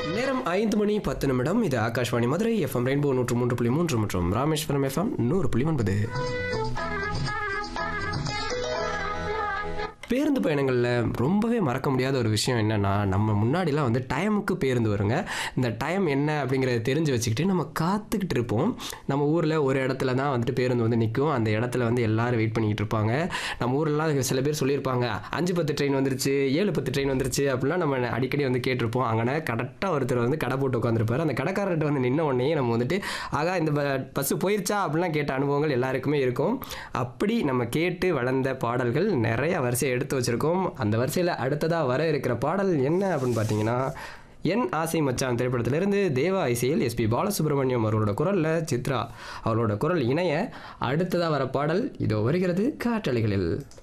நேரம் ஐந்து மணி பத்து நிமிடம் இது ஆகாஷ்வாணி மதுரை எஃப்எம் ரெயின்போ நூற்று மூன்று புள்ளி மூன்று மற்றும் ராமேஸ்வரம் எஃப்எம் நூறு புள்ளி ஒன்பது பேருந்து பயணங்களில் ரொம்பவே மறக்க முடியாத ஒரு விஷயம் என்னென்னா நம்ம முன்னாடிலாம் வந்து டைமுக்கு பேருந்து வருங்க இந்த டைம் என்ன அப்படிங்கிறத தெரிஞ்சு வச்சுக்கிட்டு நம்ம காத்துக்கிட்டு இருப்போம் நம்ம ஊரில் ஒரு இடத்துல தான் வந்துட்டு பேருந்து வந்து நிற்கும் அந்த இடத்துல வந்து எல்லாரும் வெயிட் பண்ணிக்கிட்டு இருப்பாங்க நம்ம ஊர்லலாம் சில பேர் சொல்லியிருப்பாங்க அஞ்சு பத்து ட்ரெயின் வந்துருச்சு ஏழு பத்து ட்ரெயின் வந்துருச்சு அப்படிலாம் நம்ம அடிக்கடி வந்து கேட்டிருப்போம் அங்கே கரெக்டாக ஒருத்தர் வந்து கடை போட்டு உட்காந்துருப்பாரு அந்த கடைக்காரர்கிட்ட வந்து நின்ன உடனே நம்ம வந்துட்டு ஆகா இந்த பஸ்ஸு போயிருச்சா அப்படிலாம் கேட்ட அனுபவங்கள் எல்லாருக்குமே இருக்கும் அப்படி நம்ம கேட்டு வளர்ந்த பாடல்கள் நிறைய வரிசை எடுத்து வச்சுருக்கோம் அந்த வரிசையில் அடுத்ததாக வர இருக்கிற பாடல் என்ன அப்படின்னு பார்த்தீங்கன்னா என் ஆசை மச்சான் திரைப்படத்திலிருந்து தேவா இசையில் எஸ்பி பாலசுப்ரமணியம் அவர்களோட குரலில் சித்ரா அவரோட குரல் இணைய அடுத்ததாக வர பாடல் இதோ வருகிறது காற்றலைகளில்